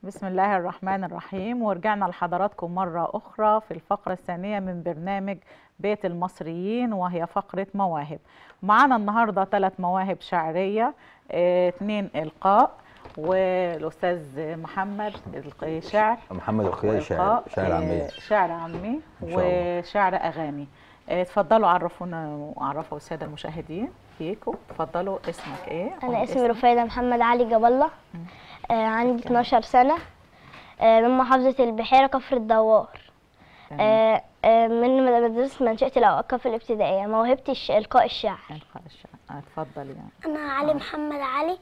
بسم الله الرحمن الرحيم ورجعنا لحضراتكم مرة أخرى في الفقرة الثانية من برنامج بيت المصريين وهي فقرة مواهب معانا النهاردة ثلاث مواهب شعرية اه، اتنين إلقاء والأستاذ محمد الق- شعر محمد الخياري شاعر وإلقاء، شاعر اه، عامية شعر عامي إن شاء الله. وشعر أغاني اه، اتفضلوا عرفونا وعرفوا السادة المشاهدين فيكم اتفضلوا اسمك ايه أنا قول اسمي اسمك. رفيدة محمد علي جاب الله آه عندي 12 سنة آه من محافظة البحيرة كفر الدوار تمام. آه آه من مدرسة منشأة الأوقاف الابتدائية موهبتي الش- إلقاء الشعر إلقاء الشعر اه، اتفضل يعني أنا علي محمد علي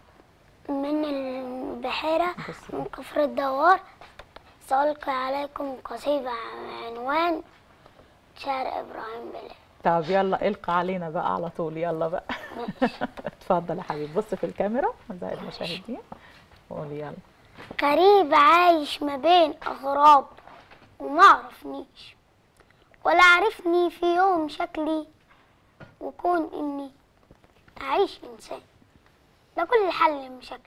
من البحيرة بص من كفر الدوار سألقي عليكم قصيدة عنوان شعر إبراهيم بلال طب يلا القى علينا بقى على طول يلا بقى اتفضل يا حبيبي بص في الكاميرا زي المشاهدين قول يلا غريب عايش ما بين أغراب وما عرفنيش ولا عرفني في يوم شكلي وكون إني أعيش إنسان ده كل حل مشاكل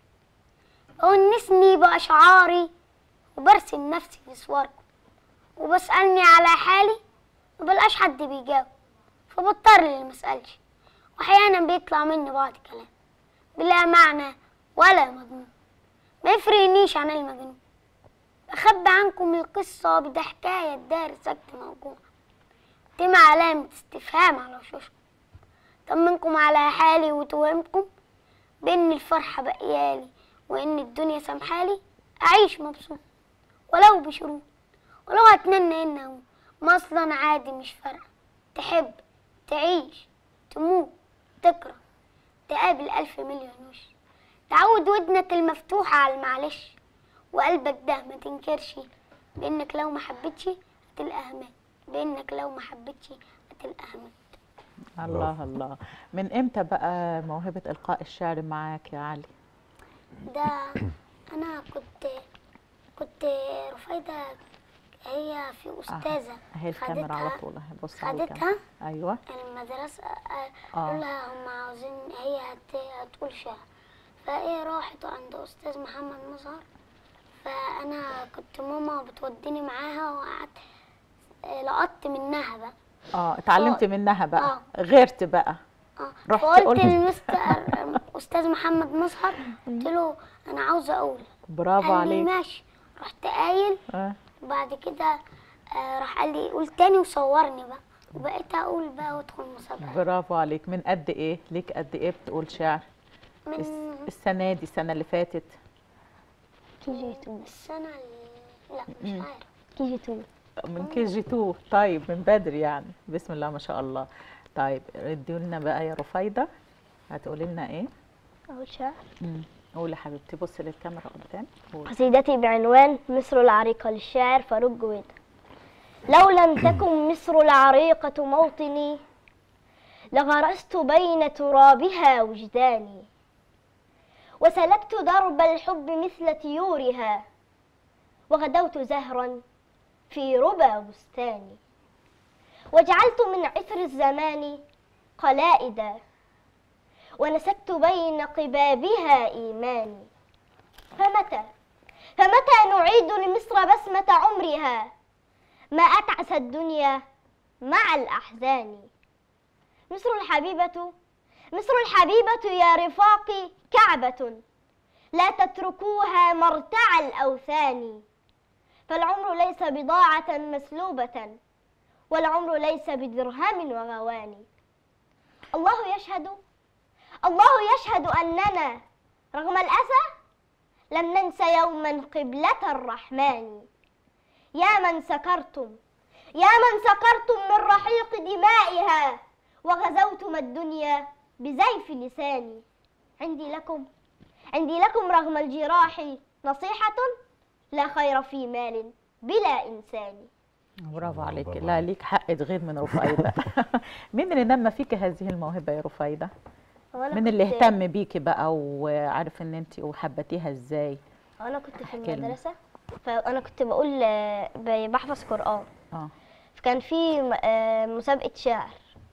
بونسني بأشعاري وبرسم نفسي في صوركم وبسألني على حالي مبلقاش حد بيجاوب فبضطر اللي مسألش وأحيانا بيطلع مني بعض كلام بلا معنى ولا مضمون ما يفرقنيش عن المجنون بخبي عنكم القصة بدي حكاية دار سكت موجوع تم علامة استفهام على وشوشكم طمنكم على حالي وتوهمكم بإن الفرحة بقيالي وإن الدنيا سامحالي أعيش مبسوط ولو بشروط ولو هتمنى إن أقوم ما أصلا عادي مش فارقة تحب تعيش تموت تكره تقابل ألف مليون وش تعود ودنك المفتوحة على المعلش وقلبك ده ما تنكرش بإنك لو ما حبيتش هتلقى أمان بإنك لو ما حبيتش هتلقى أمان الله الله من امتى بقى موهبة القاء الشعر معاك يا علي ده أنا كنت كنت رفيدة هي في أستاذة اهي الكاميرا على خدتها- طول اهي بص على خدتها الكاميرا ايوه المدرسة آه. قالوا لها هم عاوزين هي هت... هتقول شعر فايه راحت عند أستاذ محمد مظهر فأنا كنت ماما بتوديني معاها وقعدت آه، لقطت منها بقى اه اتعلمت آه. منها بقى آه. غيرت بقى اه رحت فقلت قلت- للمستر أستاذ محمد مظهر قلت له أنا عاوزة أقول برافو قال لي عليك ماشي رحت قايل آه. وبعد كده آه، راح قال لي قول تاني وصورني بقى وبقيت اقول بقى وادخل مسابقه برافو عليك من قد ايه ليك قد ايه بتقول شعر الس- من السنة دي السنة اللي فاتت كي جي 2 السنه اللي... لا مش عارف كي جي 2 من كي جي 2 طيب من بدري يعني بسم الله ما شاء الله طيب ادوا لنا بقى يا رفايدة هتقولي لنا ايه أول شعر مم. قولي يا حبيبتي بصي للكاميرا قدام قولي. قصيدتي بعنوان مصر العريقة للشاعر فاروق جويدة لو لم تكن مصر العريقة موطني لغرست بين ترابها وجداني وسلكت درب الحب مثل طيورها وغدوت زهرا في ربى بستاني وجعلت من عطر الزمان قلائدا ونسكت بين قبابها إيماني فمتى فمتى نعيد لمصر بسمة عمرها ما أتعس الدنيا مع الأحزان مصر الحبيبة مصر الحبيبة يا رفاقي كعبة لا تتركوها مرتع الأوثان فالعمر ليس بضاعة مسلوبة والعمر ليس بدرهم وغواني الله يشهد الله يشهد أننا رغم الأسى لم ننس يوما قبلة الرحمن يا من سكرتم يا من سكرتم من رحيق دمائها وغزوتم الدنيا بزيف لساني عندي لكم عندي لكم رغم الجراح نصيحة لا خير في مال بلا إنسان برافو عليك برافو لا عليك. ليك حق تغير من رفايدة مين اللي نمى فيك هذه الموهبة يا رفايدة وأنا مين اللي كنت- اهتم بيكي بقى وعارف ان انت وحبتيها ازاي أنا كنت في احكي لنا. المدرسة فأنا كنت بقول آه، ب- بحفظ قرآن اه فكان في م- آه، مسابقة شعر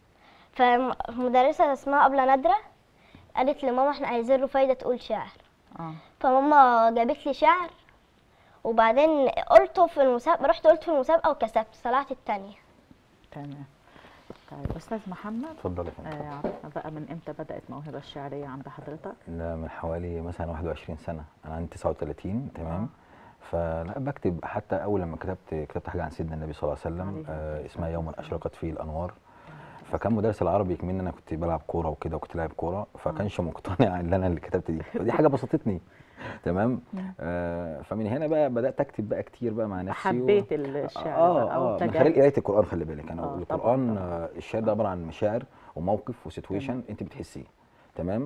فمدرسة اسمها أبلة نادرة قالت لماما احنا عايزين رفايدة تقول شعر اه فماما جابت لي شعر وبعدين قلته في المسابقه رحت قلت في المسابقه وكسبت طلعت التانية تمام طيب استاذ محمد اتفضل يا فندم آه، عرفنا بقى من امتى بدات موهبه الشعريه عند حضرتك ده من حوالي مثلا 21 سنه انا عندي 39 تمام فلا بكتب حتى اول لما كتبت كتبت حاجه عن سيدنا النبي صلى الله عليه وسلم عليه آه اسمها يوم اشرقت فيه الانوار فكان مدرس العربي كمان انا كنت بلعب كوره وكده وكنت لاعب كوره فكانش مقتنع ان انا اللي كتبت دي فدي حاجه بسطتني تمام آه فمن هنا بقى بدات اكتب بقى كتير بقى مع نفسي حبيت الشعر اه بقى اه من واتجهت. خلال قرايه القران خلي بالك انا آه، طبعاً، القران طبعاً. آه الشعر ده عباره عن مشاعر وموقف وسيتويشن انت بتحسيه تمام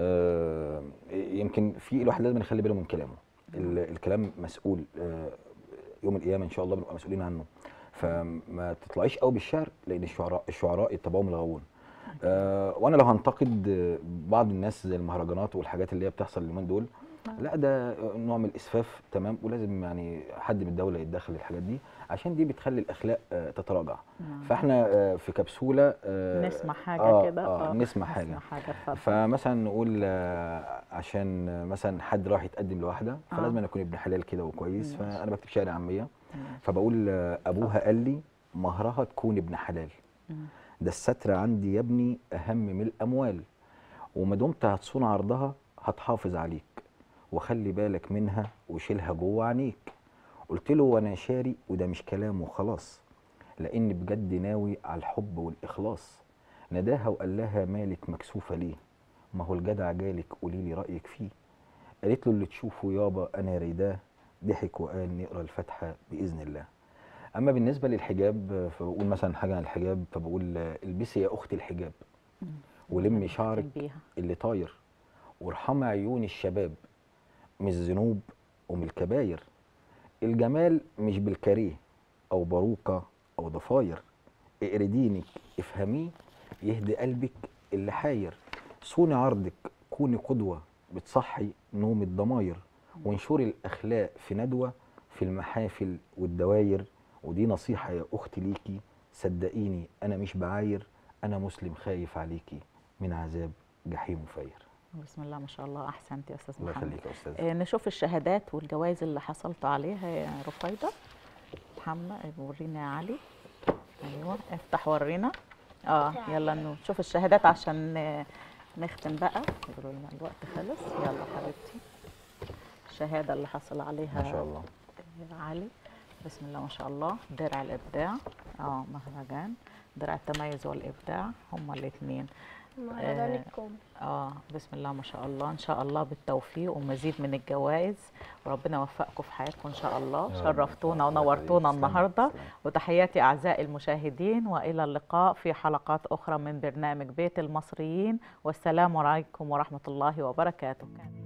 آه يمكن في الواحد لازم يخلي باله من كلامه ال- الكلام مسؤول آه يوم القيامه ان شاء الله بنبقى مسؤولين عنه فما تطلعيش قوي بالشعر لان الشعراء الشعراء يتبعهم الغاوون آه وانا لو هنتقد آه، بعض الناس زي المهرجانات والحاجات اللي هي بتحصل اليومين دول لا ده نوع من الاسفاف تمام ولازم يعني حد من الدوله يتدخل الحاجات دي عشان دي بتخلي الاخلاق آه، تتراجع نعم. فاحنا آه، في كبسوله آه، نسمع حاجه آه، كده آه نسمع حاجه نسمع حاجه اتفضل فمثلا نقول آه، عشان آه، مثلا حد راح يتقدم لواحده آه. فلازم أن اكون ابن حلال كده وكويس ماشي. فانا بكتب شعر عاميه تمام. فبقول آه، ابوها قال لي مهرها تكون ابن حلال مم. ده الستر عندي يا ابني اهم من الاموال وما دمت هتصون عرضها هتحافظ عليك وخلي بالك منها وشيلها جوه عينيك قلت له وانا شاري وده مش كلام وخلاص لان بجد ناوي على الحب والاخلاص نداها وقال لها مالك مكسوفه ليه ما هو الجدع جالك قولي لي رايك فيه قالت له اللي تشوفه يابا انا ريداه ضحك وقال نقرا الفاتحه باذن الله اما بالنسبه للحجاب فبقول مثلا حاجه عن الحجاب فبقول البسي يا اختي الحجاب ولمي شعرك بيها اللي طاير وارحمي عيون الشباب من الذنوب ومن الكباير الجمال مش بالكاريه او باروكه او ضفاير اقري دينك افهميه يهدي قلبك اللي حاير صوني عرضك كوني قدوه بتصحي نوم الضماير وانشري الاخلاق في ندوه في المحافل والدواير ودي نصيحه يا اختي ليكي صدقيني انا مش بعاير انا مسلم خايف عليكي من عذاب جحيم فاير بسم الله ما شاء الله احسنت يا استاذ الله محمد يخليك يا استاذ آه، نشوف الشهادات والجوائز اللي حصلت عليها يا رفيدة محمد ورينا يا علي ايوه افتح ورينا اه يلا نشوف الشهادات عشان آه، نختم بقى يقولوا لنا الوقت خلص يلا حبيبتي الشهادة اللي حصل عليها ما شاء الله علي بسم الله ما شاء الله درع الابداع اه مهرجان درع التميز والابداع هما الاثنين مهرجان آه، الكوم اه بسم الله ما شاء الله ان شاء الله بالتوفيق ومزيد من الجوائز وربنا يوفقكم في حياتكم ان شاء الله يا رب. شرفتونا الله ونورتونا يخليك. النهارده تسلم. وتحياتي اعزائي المشاهدين والى اللقاء في حلقات اخرى من برنامج بيت المصريين والسلام عليكم ورحمه الله وبركاته